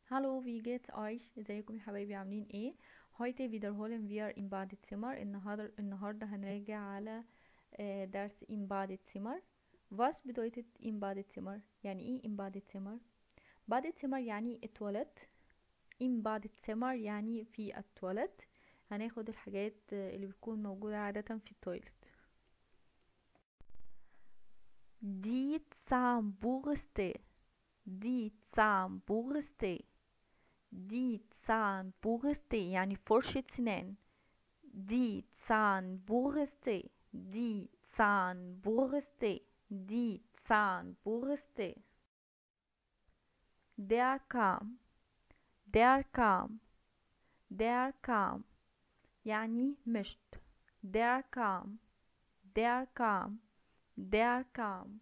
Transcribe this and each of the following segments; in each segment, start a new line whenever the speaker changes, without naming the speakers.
Hallo, wie geht's euch? ازيكم يا حبايبي عاملين ايه؟ heute wiederholen wir im Badezimmer النهارده النهارده هنراجع على آه، درس im Badezimmer was bedeutet im Badezimmer؟ يعني ايه im Badezimmer؟ Badezimmer يعني التواليت im Badezimmer يعني في التواليت هناخد الحاجات آه، اللي بتكون موجودة عادة في التويلت Die Zahnbürste Die Zahnbürste Die Zahnbürste يعني فرشة سنان Die Zahnbürste Die Zahnbürste Die Zahnbürste Der kam Der kam Der kam يعني مشت Der kam Der kam Der kam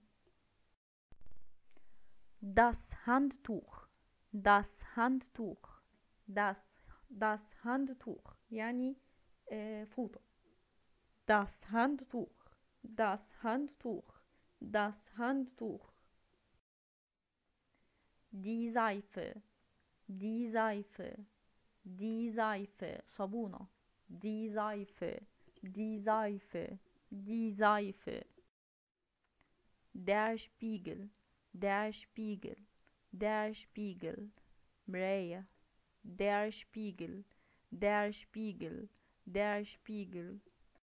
Das Handtuch das Handtuch das das Handtuch يعني آه، فوطة das Handtuch das Handtuch das Handtuch die Seife die Seife die Seife صابونة die Seife die Seife die Seife der Spiegel der Spiegel der Spiegel مراية der Spiegel der Spiegel der Spiegel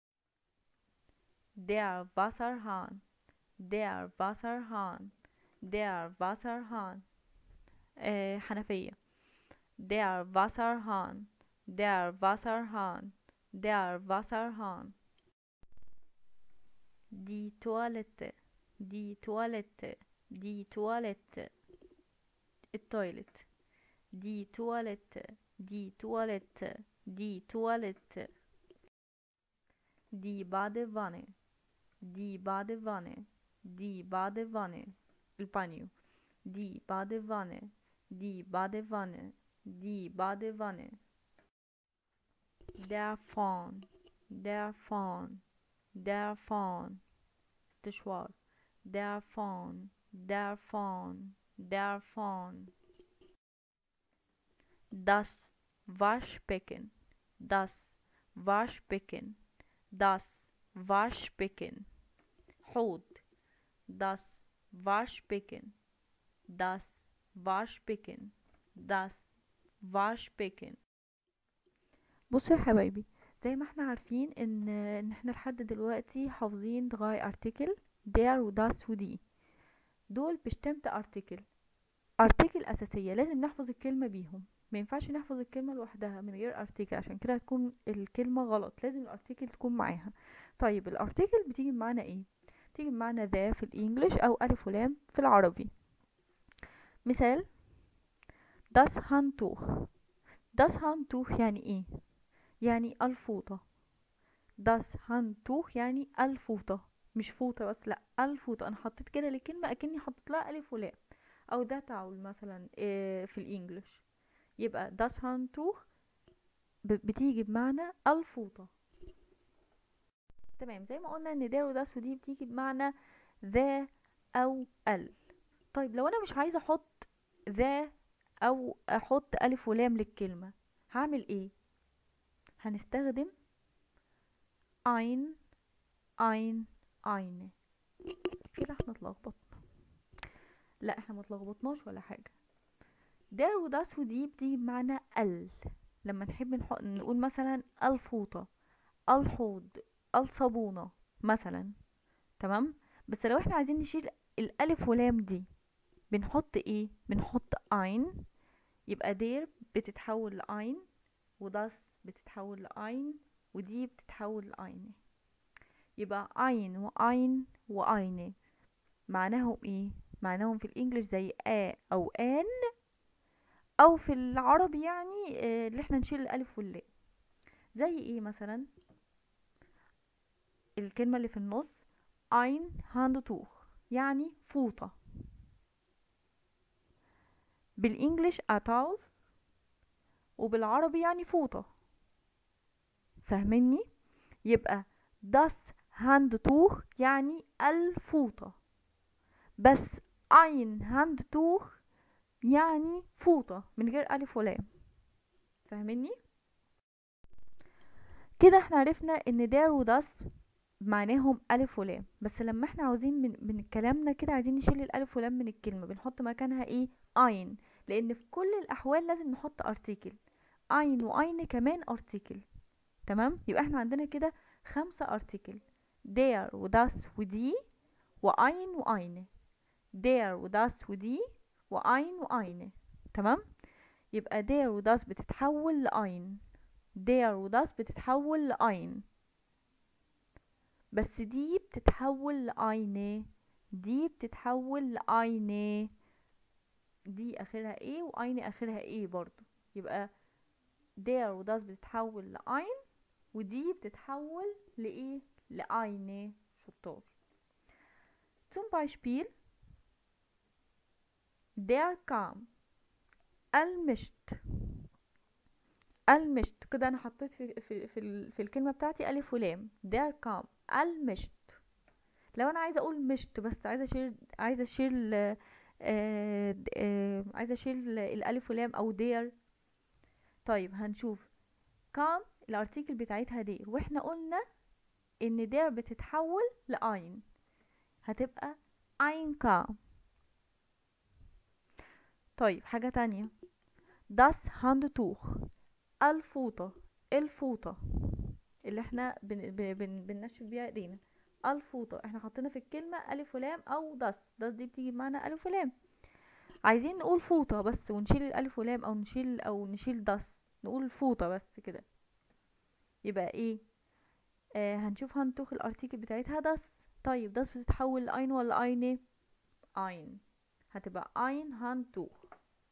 der Wasserhahn der Wasserhahn der Wasserhahn äh, حنفية der Wasserhahn der Wasserhahn der Wasserhahn die Toilette die Toilette die Toilette التويلت die Toilette die Toilette die Toilette die Badewanne die Badewanne die Badewanne البانيو die Badewanne die Badewanne die Badewanne der Fahren der Fahren der Fahren استشوار der Fahren der Fahren der Fahren das Waschbecken das Waschbecken das Waschbecken حوض das Waschbecken das Waschbecken das Waschbecken بصوا يا حبايبي زي ما احنا عارفين ان ان احنا لحد دلوقتي حافظين دغاي ارتكل der وdas ودي دول بشتمت ارتكل ارتكل اساسيه لازم نحفظ الكلمه بيهم ما ينفعش نحفظ الكلمه لوحدها من غير ارتكل عشان كده هتكون الكلمه غلط لازم الارتكل تكون معاها طيب الارتكل بتيجي بمعنى ايه بتيجي بمعنى ذا في الانجليش او الف ولام في العربي مثال das Handtuch das Handtuch يعني ايه يعني الفوطة das Handtuch يعني الفوطة مش فوطة بس لا الفوطة انا حطيت كده للكلمة اكني حطيت لها الف ولام او ده تعول مثلا آه، في الانجليش يبقى das Handtuch ب- بتيجي بمعنى الفوطة تمام زي ما قلنا ان ده وده ودي بتيجي بمعنى ذا او ال طيب لو انا مش عايزة احط ذا او احط الف ولام للكلمة هعمل ايه هنستخدم ein ein eine كده احنا اتلخبطنا لا احنا متلخبطناش ولا حاجة دار وداس ودي بتيجي بمعنى ال لما نحب نحط نقول مثلا الفوطة الحوض الصابونة مثلا تمام بس لو احنا عايزين نشيل الالف ولام دي بنحط ايه بنحط ein يبقى دير بتتحول لأين وداس بتتحول لأين ودي بتتحول لأين يبقى ein وأين وأين معناهم ايه معناهم في الانجليش زي آ او آن او في العربي يعني آه، اللي احنا نشيل الالف واللام زي ايه مثلا الكلمة اللي في النص ein Handtuch يعني فوطة بالانجليش اتاول وبالعربي يعني فوطة فاهمني يبقى das Handtuch يعني الفوطة بس ein Handtuch يعني فوطة من غير ألف ولام فاهميني كده احنا عرفنا ان دار وداس معناهم ألف ولام بس لما احنا عاوزين من, من كلامنا كده عايزين نشيل الألف ولام من الكلمة بنحط مكانها ايه اين لان في كل الأحوال لازم نحط ارتيكل اين واين كمان ارتيكل تمام يبقى احنا عندنا كده خمسة ارتيكل دير وداس ودي واين واين دير وداس ودي واين واين تمام يبقى دير وداس بتتحول لاين دير وداس بتتحول لاين بس دي بتتحول لاينه دي بتتحول لاينه دي اخرها ايه واين اخرها ايه برضو يبقى دير وداس بتتحول لاين ودي بتتحول لايه لاينه شطار zum Beispiel der kam المشت المشت كده انا حطيت في في في, ال- في الكلمه بتاعتي الف ولام der kam المشت لو انا عايزه اقول مشت بس عايزه اشيل عايزه اشيل آه، آه، د- آه، عايزه اشيل الالف ولام او دير طيب هنشوف كام الارتيكل بتاعتها دير واحنا قلنا ان دير بتتحول لاين هتبقى ein kam طيب حاجة تانية das Handtuch الفوطة الفوطة اللي احنا بن بن بن بننشف بيها ايدينا الفوطة احنا حطينا في الكلمة ألف ولام أو داس داس دي بتيجي بمعنى ألف ولام عايزين نقول فوطة بس ونشيل الألف ولام أو نشيل أو نشيل داس نقول فوطة بس كده يبقى ايه آه هنشوف هنتوخ الارتيكل بتاعتها داس طيب داس بتتحول لأين ولا أينه ein هتبقى ein Handtuch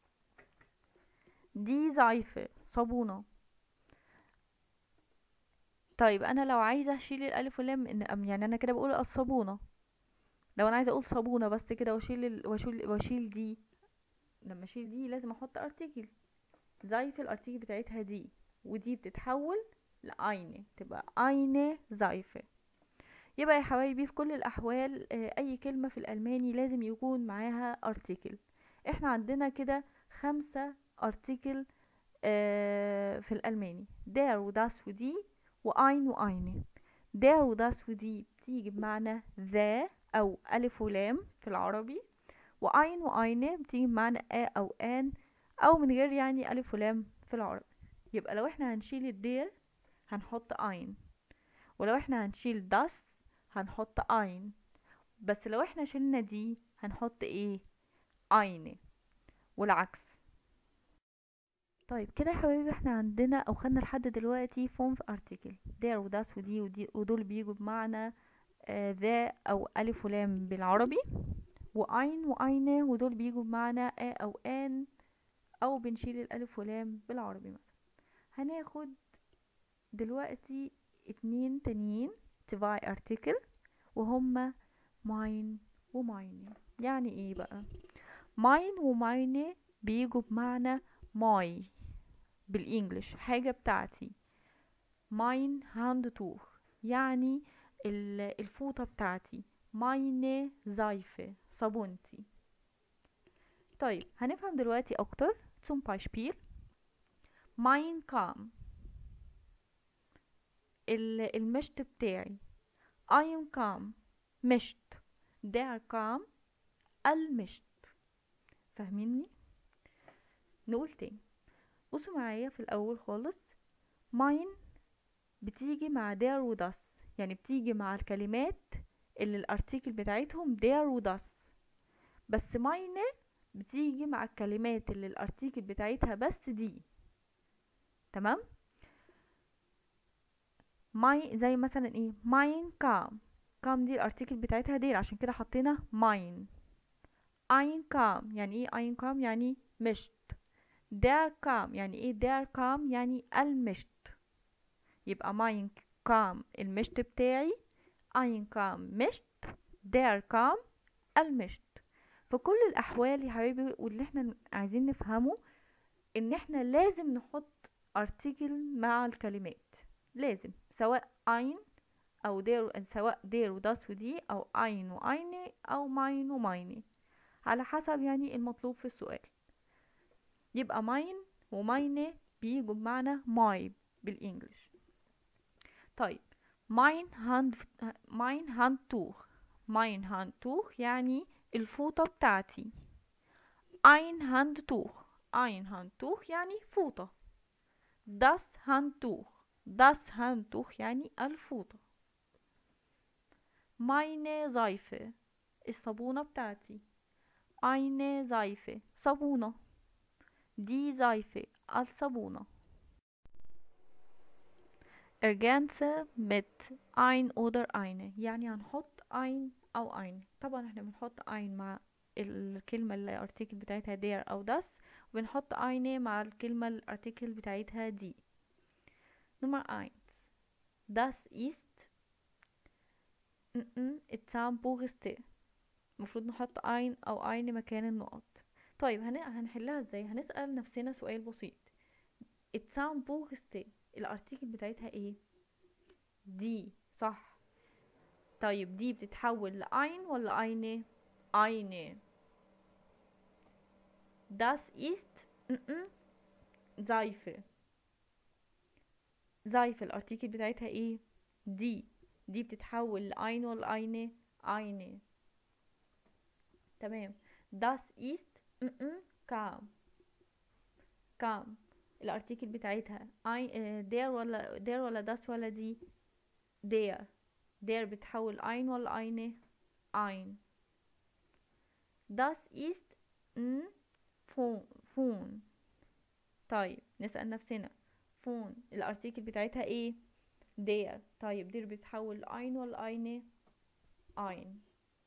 دي زعيفة صابونة طيب انا لو عايزة اشيل الالف واللام من أم- يعني انا كده بقول الصابونة لو انا عايزة اقول صابونة بس كده واشيل ال... واشيل واشيل دي لما اشيل دي لازم احط ارتيكل زايفة الارتيكل بتاعتها دي ودي بتتحول لأينه تبقى أينه زايفة يبقى يا حبايبي في كل الأحوال آه، أي كلمة في الألماني لازم يكون معاها ارتيكل احنا عندنا كده خمسة ارتيكل في الألماني دير وداس ودي وأين وأينه دير وداس ودي بتيجي بمعنى ذا أو ألف ولام في العربي وأين وأينه بتيجي بمعنى آ أو آن أو من غير يعني ألف ولام في العربي يبقى لو احنا هنشيل الدير هنحط أين ولو احنا هنشيل داس هنحط أين بس لو احنا شلنا دي هنحط ايه أينه والعكس طيب كده يا حبايبي احنا عندنا او خدنا لحد دلوقتي فورم في ارتكل دير وداس ودي ودي ودول بيجوا بمعنى آه ذا او الف ولام بالعربي واين واينه ودول بيجوا بمعنى ا او ان او بنشيل الالف ولام بالعربي مثلا هناخد دلوقتي اتنين تانيين تباي ارتكل وهما ماين وماينه يعني ايه بقى ماين وماينه بيجوا بمعنى ماي بالانجلش حاجة بتاعتي ماين هاند توخ يعني ال- الفوطة بتاعتي ماينه زايفة صابونتي طيب هنفهم دلوقتي اكتر zum Beispiel mein kam ال- المشط بتاعي ein kam مشط der kam المشط فاهميني نقول تاني بصوا معايا في الاول خالص ماين بتيجي مع دير وداس يعني بتيجي مع الكلمات اللي الارتيكل بتاعتهم دير وداس بس ماينه بتيجي مع الكلمات اللي الارتيكل بتاعتها بس دي تمام ماي زي مثلا ايه ماين كام كام دي الارتيكل بتاعتها دير عشان كده حطينا ماين ein كام يعني ايه ein كام يعني مشط der kam يعني ايه der kam يعني المشط يبقى mein kam المشط بتاعي ein kam مشط der kam المشط في كل الاحوال يا حبايبي واللي احنا عايزين نفهمه ان احنا لازم نحط ارتكل مع الكلمات لازم سواء ein او der سواء der وداس ودي او ein وeine او mein وماينه على حسب يعني المطلوب في السؤال يبقى ماين وماينه بيجوا بمعنى ماي بالانجلش طيب ماين هاند ماين هاند توخ ماين هاند توخ يعني الفوطة بتاعتي ein Handtuch ein Handtuch يعني فوطة das Handtuch das Handtuch يعني الفوطة meine Seife الصابونة بتاعتي eine Seife صابونة die Seife الصابونة Ergänze mit ein oder eine يعني هنحط ein أو eine طبعا احنا بنحط ein مع الكلمة اللي الارتيكل بتاعتها der أو das وبنحط eine مع الكلمة الارتيكل بتاعتها die Nummer eins Das ist التامبوغ ist المفروض نحط ein أو eine مكان النقط طيب هن... هنحلها ازاي هنسأل نفسنا سؤال بسيط التامبوغ ist الارتيكل بتاعتها ايه دي صح طيب دي بتتحول لأين ولا eine eine das ist Seife Seife الارتيكل بتاعتها ايه دي دي بتتحول لأين ولا eine eine تمام das ist كام كام الارتيكل بتاعتها der ولا der ولا das ولا دي der der بتحول ein ولا eine ein das ist فون فون طيب نسأل نفسنا فون الارتيكل بتاعتها ايه der طيب der بتحول ein ولا eine ein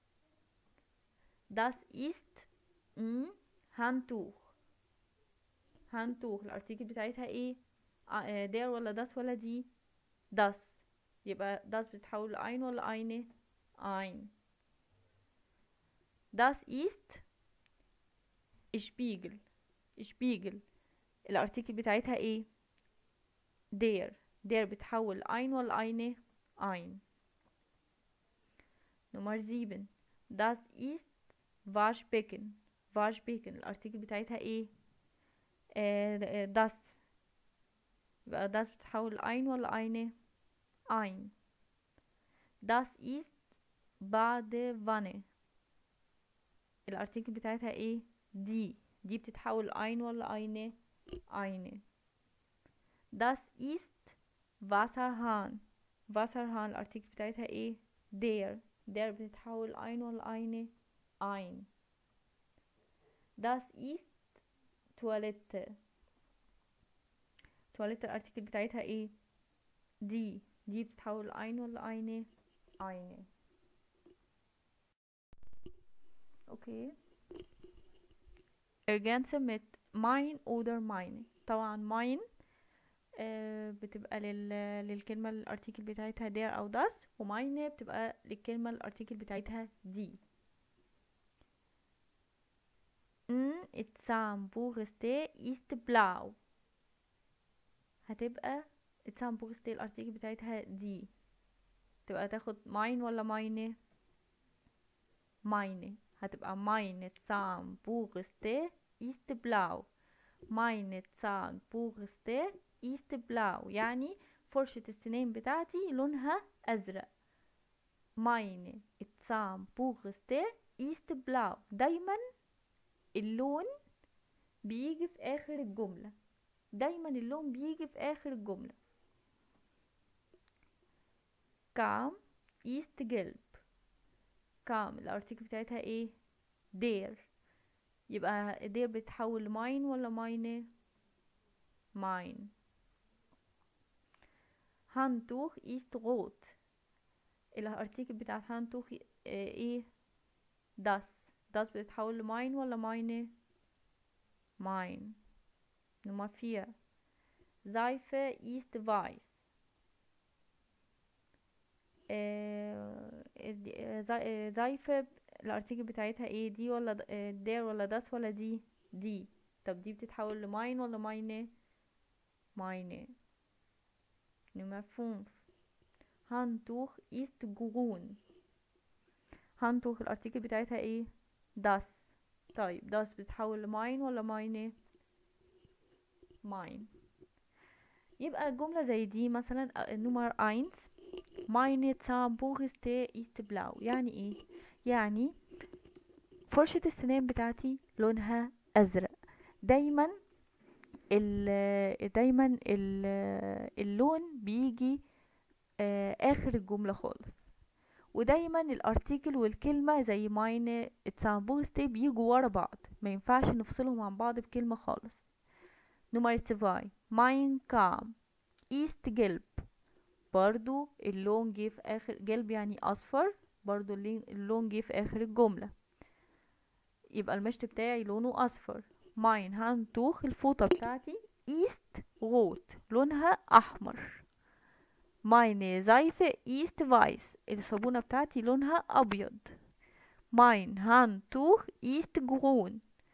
das ist Handtuch Handtuch الارتيكل بتاعتها ايه der ولا das ولا دي das يبقى das بتحول ein ولا eine ein das ist Spiegel Spiegel الارتيكل بتاعتها ايه der der بتحول ein ولا eine ein Nummer 7 das ist Waschbecken Waschbecken الارتيكل بتاعتها ايه آه das يبقى das بتحول ein ولا eine ein das ist Badewanne الارتيكل بتاعتها ايه دي دي بتتحول ein ولا eine eine das ist Wasserhahn Wasserhahn الارتيكل بتاعتها ايه der der بتتحول ein ولا eine ein das ist Toilette Toilette الارتيكل بتاعتها ايه دي دي بتتحول ein ولا eine eine اوكي ergänze mit mein oder meine طبعا mein آه بتبقى لل... للكلمة الارتيكل بتاعتها der أو das وماينه بتبقى للكلمة الارتيكل بتاعتها دي n الزامبورستي ist blau هتبقى الزامبورستي الارتيكل بتاعتها دي تبقى تاخد mine ولا meine meine هتبقى meine Zahnbürste ist blau meine Zahnbürste ist blau يعني فرشة السنان بتاعتي لونها أزرق meine Zahnbürste ist blau دايما اللون بيجي في آخر الجملة دايما اللون بيجي في آخر الجملة كام ist gelb كام الارتيكل بتاعتها ايه دير يبقى دير بتحول ماين ولا ماينه ماين هانتوخ ist rot الارتيكل بتاعت هانتوخ ايه das das بتتحول لماين ولا ماينه ماين نمبر فير Seife ist weiß زايفة الارتيكل بتاعتها ايه دي ولا دير ولا داس ولا دي دي طب دي بتتحول لماين ولا ماينه ماينه نمرة فونف هانتوخ ist grün هانتوخ الارتيكل بتاعتها ايه داس طيب داس بتتحول لماين ولا ماينه mine يبقى جملة زي دي مثلا نمر eins meine Zahnbürste ist blau يعني ايه يعني فرشة السنان بتاعتي لونها ازرق دايما ال دايما ال اللون بيجي آه، اخر الجملة خالص ودايما الارتيكل والكلمة زي ماين اتسامبوستي بيجوا ورا بعض ما ينفعش نفصلهم عن بعض بكلمة خالص نمرة سفاي ماين كام ايست جلب برضو اللون جه في اخر جلب يعني اصفر برضو اللون جه في اخر الجملة يبقى المشط بتاعي لونه اصفر ماين هانتوخ الفوطة بتاعتي ايست غوت لونها احمر meine Seife ist weiß الصابونة بتاعتي لونها أبيض mein Handtuch ist grün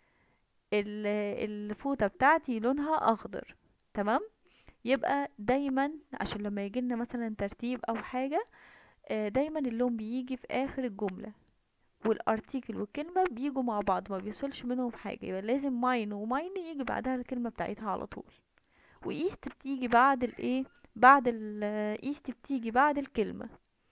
الفوطة بتاعتي لونها أخضر تمام يبقى دايما عشان لما يجيلنا مثلا ترتيب أو حاجة دايما اللون بيجي في آخر الجملة والارتيكل والكلمة بيجوا مع بعض ما بيوصلش منهم حاجة يبقى لازم ماين وماين يجي بعدها الكلمة بتاعتها على طول وإيست بتيجي بعد الايه بعد الايست بتيجي بعد الكلمة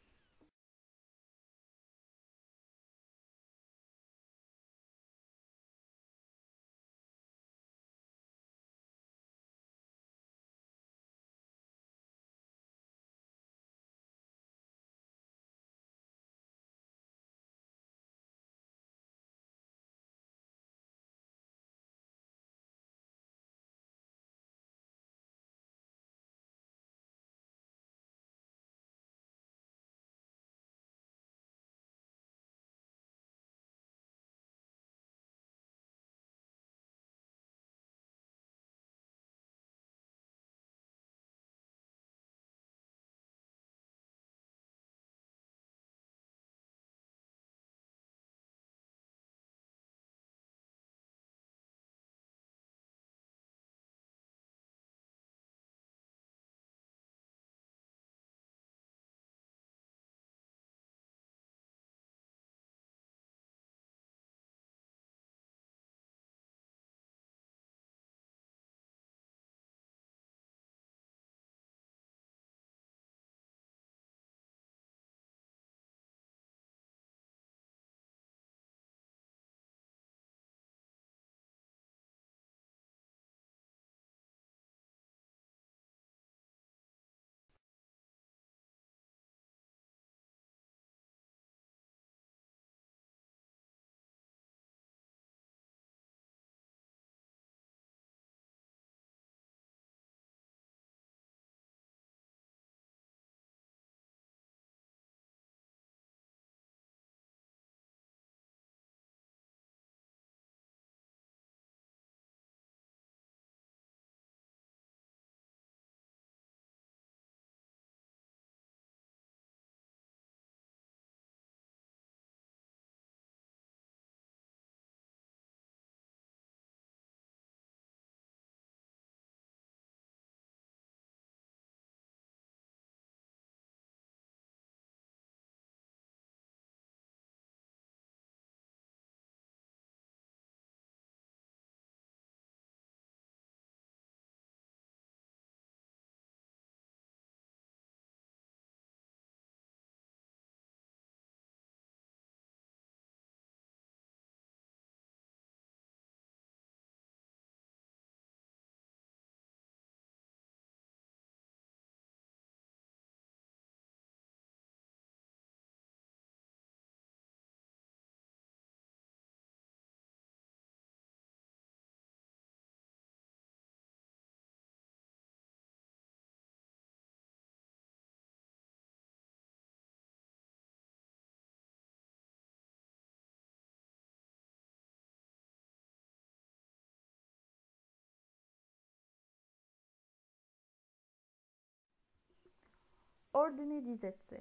ordne die Sätze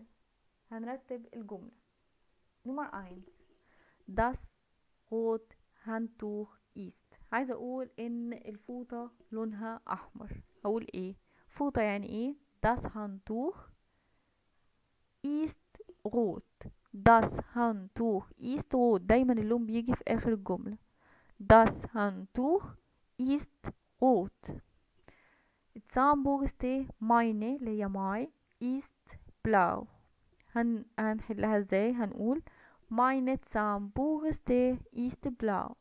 هنرتب الجملة نمر 1 das rot Handtuch ist عايزة اقول ان الفوطة لونها احمر هقول ايه فوطة يعني ايه das Handtuch ist rot das Handtuch ist rot دايما اللون بيجي في اخر الجملة das Handtuch ist rot Zahnbürste meine اللي هي my ist blau هن... هنحلها ازاي هنقول meine Zahnbürste ist blau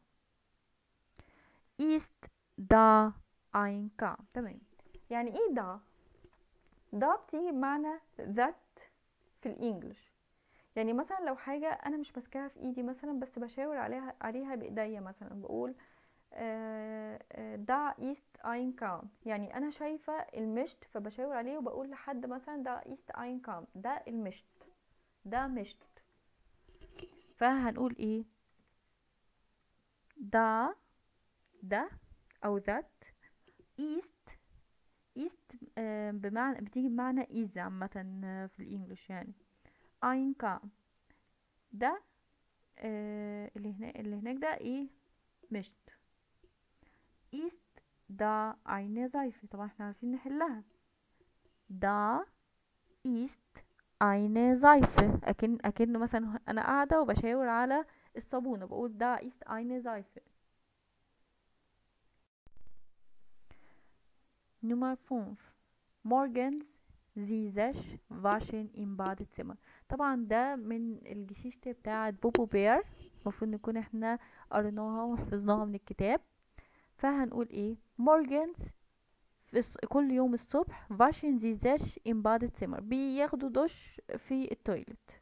ist da ein Kamm تمام يعني ايه ده ده بتيجي بمعنى that في الانجليش يعني مثلا لو حاجة انا مش ماسكاها في ايدي مثلا بس بشاور عليها عليها بايديا مثلا بقول ده ist ein Kamm يعني انا شايفة المشط فبشاور عليه وبقول لحد مثلا ده ist ein Kamm ده المشط ده مشط فهنقول ايه ده ده او that ist ist آه بمعنى بتيجي بمعنى is عامة آه في الانجليش يعني ein Kamm ده آه اللي هناك اللي هناك ده ايه مشط ist da eine Seife طبعا احنا عارفين نحلها da ist eine Seife أكن أكن مثلا أنا قاعدة وبشاور على الصابونة بقول da ist eine Seife Nummer 5 morgens sie sich waschen im Badezimmer طبعا ده من الجشيشة بتاعة بوبو بير المفروض نكون احنا قريناها وحفظناها من الكتاب فهنقول ايه morgens في الص- كل يوم الصبح waschen sie sich im Badezimmer بياخدوا دش في التويلت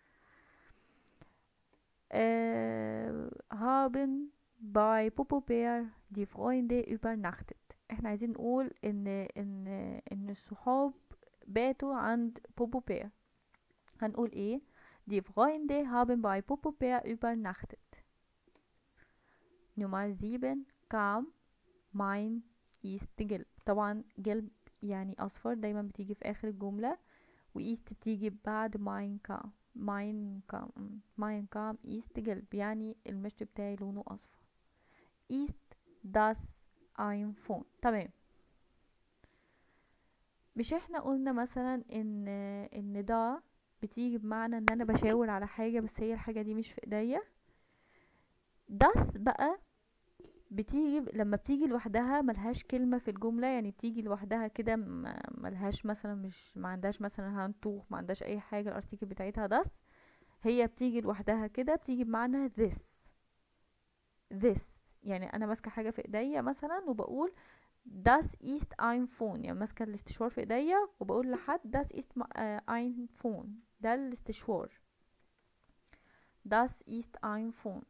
äh, haben bei Popo Bär die Freunde übernachtet احنا عايزين نقول ان ان ان الصحاب باتوا عند بوبو بير هنقول ايه die Freunde haben bei Popo Bär übernachtet Nummer 7 kam mein ist gelb طبعا جلب يعني اصفر دايما بتيجي في اخر الجملة وإيست بتيجي بعد ماين كام ماين كام ماين كام إيست جلب يعني المشط بتاعي لونه أصفر إيست داس ein فون تمام مش احنا قلنا مثلا ان ان ده بتيجي بمعنى ان انا بشاور على حاجة بس هي الحاجة دي مش في ايديا داس بقى بتيجي لما بتيجي لوحدها ملهاش كلمة في الجملة يعني بتيجي لوحدها كده م- ملهاش مثلا مش ما عندهاش مثلا هانتوخ ما عندهاش اي حاجة الارتيكل بتاعتها داس هي بتيجي لوحدها كده بتيجي بمعنى this this يعني انا ماسكة حاجة في ايديا مثلا وبقول das ist ein Phone يعني ماسكة الاستشوار في ايديا وبقول لحد das ist ma- آه، ein Phone ده الاستشوار das ist ein Phone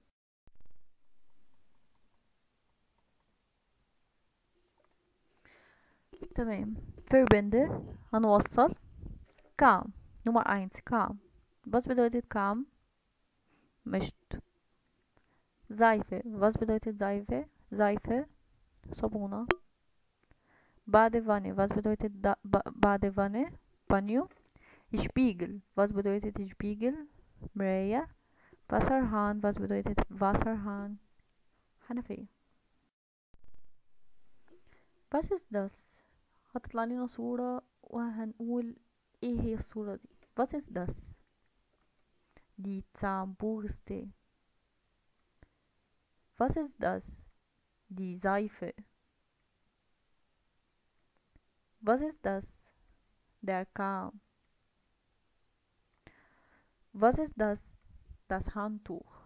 تمام verbinde هنوصل kam Nummer 1 kam was bedeutet kam mischt Seife was bedeutet Seife Seife Sabuna Badewanne was bedeutet da, ba, Badewanne Banyo Spiegel was bedeutet Spiegel مراية Wasserhahn was bedeutet Wasserhahn حنفية was ist das هتطلع لنا صورة وهنقول ايه هي الصورة دي was ist das die Zahnbürste was ist das die Seife was ist das der Kamm was ist das das Handtuch